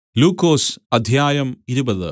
ലൂക്കോസ് അദ്ധ്യായം ഇരുപത്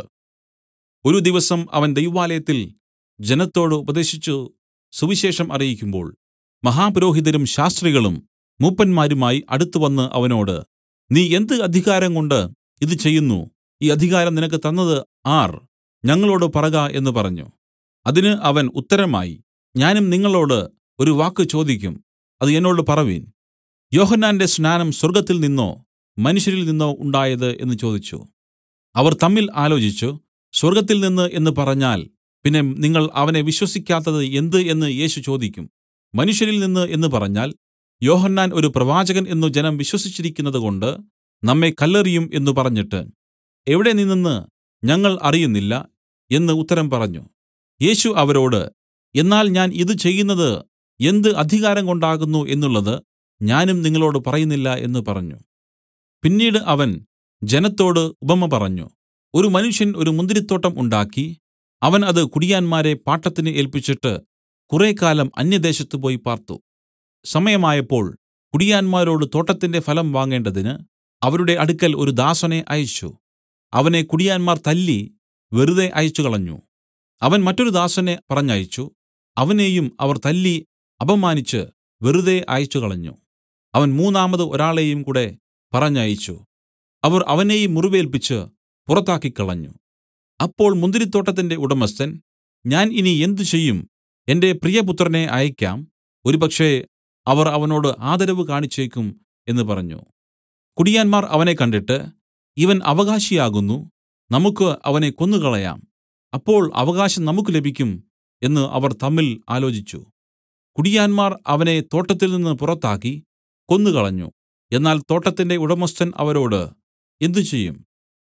ഒരു ദിവസം അവൻ ദൈവാലയത്തിൽ ജനത്തോട് ഉപദേശിച്ചു സുവിശേഷം അറിയിക്കുമ്പോൾ മഹാപുരോഹിതരും ശാസ്ത്രികളും മൂപ്പന്മാരുമായി അടുത്തുവന്ന് അവനോട് നീ എന്ത് അധികാരംകൊണ്ട് ഇത് ചെയ്യുന്നു ഈ അധികാരം നിനക്ക് തന്നത് ആർ ഞങ്ങളോടു പറക എന്ന് പറഞ്ഞു അതിന് അവൻ ഉത്തരമായി ഞാനും നിങ്ങളോട് ഒരു വാക്ക് ചോദിക്കും അത് എന്നോട് പറവിൻ യോഹന്നാന്റെ സ്നാനം സ്വർഗ്ഗത്തിൽ നിന്നോ മനുഷ്യരിൽ നിന്നോ ഉണ്ടായത് എന്ന് ചോദിച്ചു അവർ തമ്മിൽ ആലോചിച്ചു സ്വർഗ്ഗത്തിൽ നിന്നു എന്ന് പറഞ്ഞാൽ പിന്നെ നിങ്ങൾ അവനെ വിശ്വസിക്കാത്തത് എന്ത് എന്ന് യേശു ചോദിക്കും മനുഷ്യരിൽ നിന്നു എന്ന് പറഞ്ഞാൽ യോഹന്നാൻ ഒരു പ്രവാചകൻ എന്നു ജനം വിശ്വസിച്ചിരിക്കുന്നതുകൊണ്ട് നമ്മെ കല്ലെറിയും എന്നു പറഞ്ഞിട്ട് എവിടെ നിന്നെന്ന് ഞങ്ങൾ അറിയുന്നില്ല എന്ന് ഉത്തരം പറഞ്ഞു യേശു അവരോട് എന്നാൽ ഞാൻ ഇത് ചെയ്യുന്നത് എന്ത് അധികാരം കൊണ്ടാകുന്നു എന്നുള്ളത് ഞാനും നിങ്ങളോടു പറയുന്നില്ല എന്ന് പറഞ്ഞു പിന്നീട് അവൻ ജനത്തോട് ഉപമ പറഞ്ഞു ഒരു മനുഷ്യൻ ഒരു മുന്തിരിത്തോട്ടം ഉണ്ടാക്കി അവൻ അത് കുടിയാന്മാരെ പാട്ടത്തിന് ഏല്പിച്ചിട്ട് കുറേക്കാലം അന്യദേശത്ത് പോയി പാർത്തു സമയമായപ്പോൾ കുടിയാന്മാരോട് തോട്ടത്തിന്റെ ഫലം വാങ്ങേണ്ടതിന് അവരുടെ അടുക്കൽ ഒരു ദാസനെ അയച്ചു അവനെ കുടിയാന്മാർ തല്ലി വെറുതെ അയച്ചുകളഞ്ഞു അവൻ മറ്റൊരു ദാസനെ പറഞ്ഞയച്ചു അവനെയും അവർ തല്ലി അപമാനിച്ച് വെറുതെ അയച്ചുകളഞ്ഞു അവൻ മൂന്നാമത് ഒരാളെയും കൂടെ പറഞ്ഞയച്ചു അവർ അവനെയും മുറിവേൽപ്പിച്ച് പുറത്താക്കിക്കളഞ്ഞു അപ്പോൾ മുന്തിരിത്തോട്ടത്തിന്റെ ഉടമസ്ഥൻ ഞാൻ ഇനി എന്ത് ചെയ്യും എന്റെ പ്രിയപുത്രനെ അയക്കാം ഒരുപക്ഷേ അവർ അവനോട് ആദരവ് കാണിച്ചേക്കും എന്ന് പറഞ്ഞു കുടിയാന്മാർ അവനെ കണ്ടിട്ട് ഇവൻ അവകാശിയാകുന്നു നമുക്ക് അവനെ കൊന്നുകളയാം അപ്പോൾ അവകാശം നമുക്ക് ലഭിക്കും എന്ന് അവർ തമ്മിൽ ആലോചിച്ചു കുടിയാന്മാർ അവനെ തോട്ടത്തിൽ നിന്ന് പുറത്താക്കി കൊന്നുകളഞ്ഞു എന്നാൽ തോട്ടത്തിന്റെ ഉടമസ്ഥൻ അവരോട് എന്ത് ചെയ്യും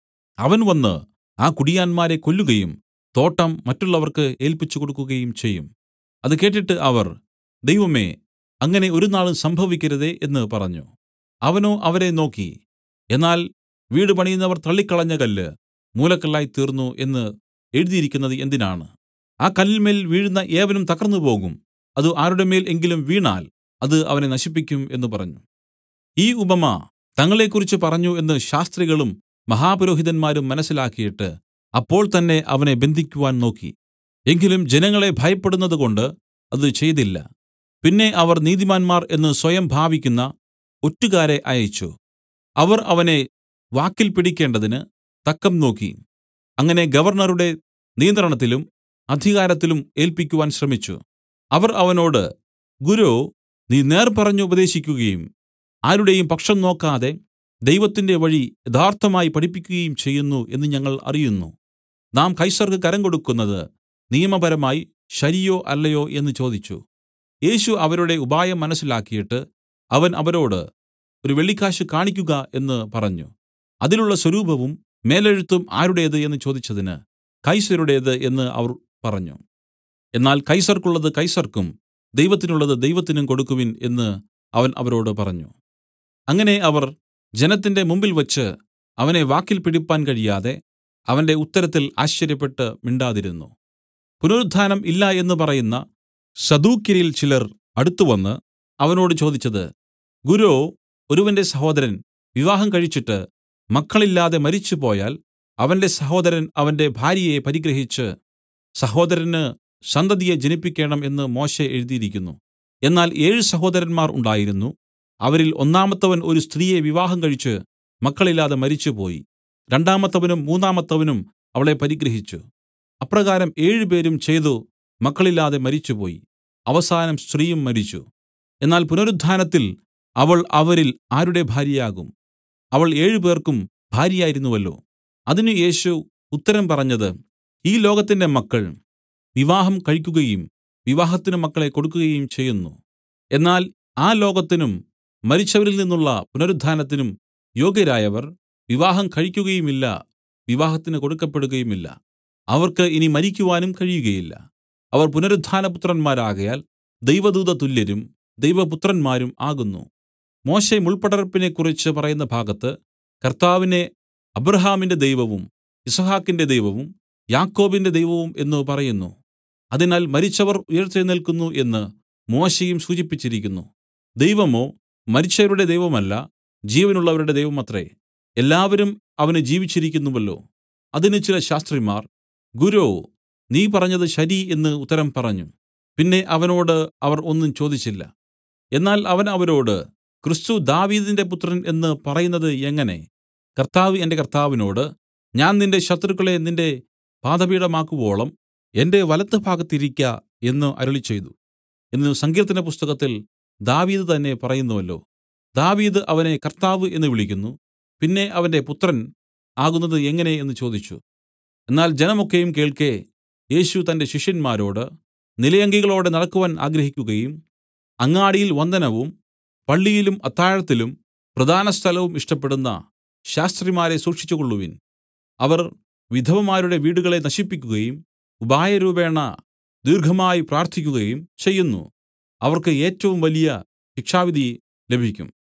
അവൻ വന്ന് ആ കുടിയാന്മാരെ കൊല്ലുകയും തോട്ടം മറ്റുള്ളവർക്ക് ഏല്പിച്ചു കൊടുക്കുകയും ചെയ്യും അത് കേട്ടിട്ട് അവർ ദൈവമേ അങ്ങനെ ഒരുനാളും സംഭവിക്കരുതേ എന്ന് പറഞ്ഞു അവനോ അവരെ നോക്കി എന്നാൽ വീട് പണിയുന്നവർ തള്ളിക്കളഞ്ഞ കല്ല് മൂലക്കല്ലായി തീർന്നു എന്ന് എഴുതിയിരിക്കുന്നത് എന്തിനാണ് ആ കല്ലിന്മേൽ വീഴുന്ന ഏവനും തകർന്നുപോകും അത് ആരുടെ മേൽ എങ്കിലും വീണാൽ അത് അവനെ നശിപ്പിക്കും എന്ന് പറഞ്ഞു ഈ ഉപമ തങ്ങളെക്കുറിച്ച് പറഞ്ഞു എന്ന് ശാസ്ത്രികളും മഹാപുരോഹിതന്മാരും മനസ്സിലാക്കിയിട്ട് അപ്പോൾ തന്നെ അവനെ ബന്ധിക്കുവാൻ നോക്കി എങ്കിലും ജനങ്ങളെ ഭയപ്പെടുന്നതുകൊണ്ട് അത് ചെയ്തില്ല പിന്നെ അവർ നീതിമാന്മാർ എന്ന് സ്വയം ഭാവിക്കുന്ന ഒറ്റുകാരെ അയച്ചു അവർ അവനെ വാക്കിൽ പിടിക്കേണ്ടതിന് തക്കം നോക്കി അങ്ങനെ ഗവർണ്ണറുടെ നിയന്ത്രണത്തിലും അധികാരത്തിലും ഏൽപ്പിക്കുവാൻ ശ്രമിച്ചു അവർ അവനോട് ഗുരോ നീ നേർ പറഞ്ഞു ഉപദേശിക്കുകയും ആരുടെയും പക്ഷം നോക്കാതെ ദൈവത്തിന്റെ വഴി യഥാർത്ഥമായി പഠിപ്പിക്കുകയും ചെയ്യുന്നു എന്ന് ഞങ്ങൾ അറിയുന്നു നാം കൈസർക്ക് കരം കൊടുക്കുന്നത് നിയമപരമായി ശരിയോ അല്ലയോ എന്ന് ചോദിച്ചു യേശു അവരുടെ ഉപായം മനസ്സിലാക്കിയിട്ട് അവൻ അവരോട് ഒരു വെള്ളിക്കാശ് കാണിക്കുക എന്ന് പറഞ്ഞു അതിലുള്ള സ്വരൂപവും മേലെഴുത്തും ആരുടേത് എന്ന് ചോദിച്ചതിന് കൈസരുടേത് എന്ന് അവർ പറഞ്ഞു എന്നാൽ കൈസർക്കുള്ളത് കൈസർക്കും ദൈവത്തിനുള്ളത് ദൈവത്തിനും കൊടുക്കുവിൻ എന്ന് അവൻ അവരോട് പറഞ്ഞു അങ്ങനെ അവർ ജനത്തിന്റെ മുമ്പിൽ വച്ച് അവനെ വാക്കിൽ പിടിപ്പാൻ കഴിയാതെ അവന്റെ ഉത്തരത്തിൽ ആശ്ചര്യപ്പെട്ട് മിണ്ടാതിരുന്നു പുനരുത്ഥാനം ഇല്ല എന്ന് പറയുന്ന സദൂക്യരിൽ ചിലർ അടുത്തുവന്ന് അവനോട് ചോദിച്ചത് ഗുരോ ഒരുവന്റെ സഹോദരൻ വിവാഹം കഴിച്ചിട്ട് മക്കളില്ലാതെ മരിച്ചുപോയാൽ അവന്റെ സഹോദരൻ അവന്റെ ഭാര്യയെ പരിഗ്രഹിച്ച് സഹോദരന് സന്തതിയെ ജനിപ്പിക്കണം എന്ന് മോശെ എഴുതിയിരിക്കുന്നു എന്നാൽ ഏഴ് സഹോദരന്മാർ ഉണ്ടായിരുന്നു അവരിൽ ഒന്നാമത്തവൻ ഒരു സ്ത്രീയെ വിവാഹം കഴിച്ച് മക്കളില്ലാതെ മരിച്ചുപോയി രണ്ടാമത്തവനും മൂന്നാമത്തവനും അവളെ പരിഗ്രഹിച്ചു അപ്രകാരം ഏഴുപേരും ചെയ്തു മക്കളില്ലാതെ മരിച്ചുപോയി അവസാനം സ്ത്രീയും മരിച്ചു എന്നാൽ പുനരുത്ഥാനത്തിൽ അവൾ അവരിൽ ആരുടെ ഭാര്യയാകും അവൾ ഏഴുപേർക്കും ഭാര്യയായിരുന്നുവല്ലോ അതിന് യേശു ഉത്തരം പറഞ്ഞത് ഈ ലോകത്തിന്റെ മക്കൾ വിവാഹം കഴിക്കുകയും വിവാഹത്തിന് മക്കളെ കൊടുക്കുകയും ചെയ്യുന്നു എന്നാൽ ആ ലോകത്തിനും മരിച്ചവരിൽ നിന്നുള്ള പുനരുത്ഥാനത്തിനും യോഗ്യരായവർ വിവാഹം കഴിക്കുകയുമില്ല വിവാഹത്തിന് കൊടുക്കപ്പെടുകയുമില്ല അവർക്ക് ഇനി മരിക്കുവാനും കഴിയുകയില്ല അവർ പുനരുത്ഥാനപുത്രന്മാരാകയാൽ ദൈവദൂത തുല്യരും ദൈവപുത്രന്മാരും ആകുന്നു മോശെ മുൾപ്പടർപ്പിനെക്കുറിച്ച് പറയുന്ന ഭാഗത്ത് കർത്താവിനെ അബ്രഹാമിന്റെ ദൈവവും ഇസഹാക്കിന്റെ ദൈവവും യാക്കോബിന്റെ ദൈവവും എന്ന് പറയുന്നു അതിനാൽ മരിച്ചവർ ഉയിർത്തെഴുന്നേൽക്കുന്നു എന്ന് മോശെയും സൂചിപ്പിച്ചിരിക്കുന്നു ദൈവമോ മരിച്ചവരുടെ ദൈവമല്ല ജീവനുള്ളവരുടെ ദൈവമത്രേ എല്ലാവരും അവന് ജീവിച്ചിരിക്കുന്നുവല്ലോ അതിന് ചില ശാസ്ത്രിമാർ ഗുരോ നീ പറഞ്ഞത് ശരി എന്ന് ഉത്തരം പറഞ്ഞു പിന്നെ അവനോട് അവർ ഒന്നും ചോദിച്ചില്ല എന്നാൽ അവൻ അവരോട് ക്രിസ്തു ദാവീദിന്റെ പുത്രൻ എന്ന് പറയുന്നത് എങ്ങനെ കർത്താവ് എന്റെ കർത്താവിനോട് ഞാൻ നിന്റെ ശത്രുക്കളെ നിന്റെ പാദപീഠമാക്കുവോളം എന്റെ വലത്തുഭാഗത്ത് ഇരിക്ക എന്ന് അരുളിച്ചെയ്തു എന്ന് സങ്കീർത്തന പുസ്തകത്തിൽ ദാവീദ് തന്നെ പറയുന്നുവല്ലോ ദാവീദ് അവനെ കർത്താവ് എന്ന് വിളിക്കുന്നു പിന്നെ അവന്റെ പുത്രൻ ആകുന്നത് എങ്ങനെ എന്ന് ചോദിച്ചു എന്നാൽ ജനമൊക്കെയും കേൾക്കെ യേശു തന്റെ ശിഷ്യന്മാരോട് നിലയങ്കികളോടെ നടക്കുവാൻ ആഗ്രഹിക്കുകയും അങ്ങാടിയിൽ വന്ദനവും പള്ളിയിലും അത്താഴത്തിലും പ്രധാന സ്ഥലവും ഇഷ്ടപ്പെടുന്ന ശാസ്ത്രിമാരെ സൂക്ഷിച്ചുകൊള്ളുവിൻ അവർ വിധവമാരുടെ വീടുകളെ നശിപ്പിക്കുകയും ഉപായരൂപേണ ദീർഘമായി പ്രാർത്ഥിക്കുകയും ചെയ്യുന്നു അവർക്ക് ഏറ്റവും വലിയ ശിക്ഷാവിധി ലഭിക്കും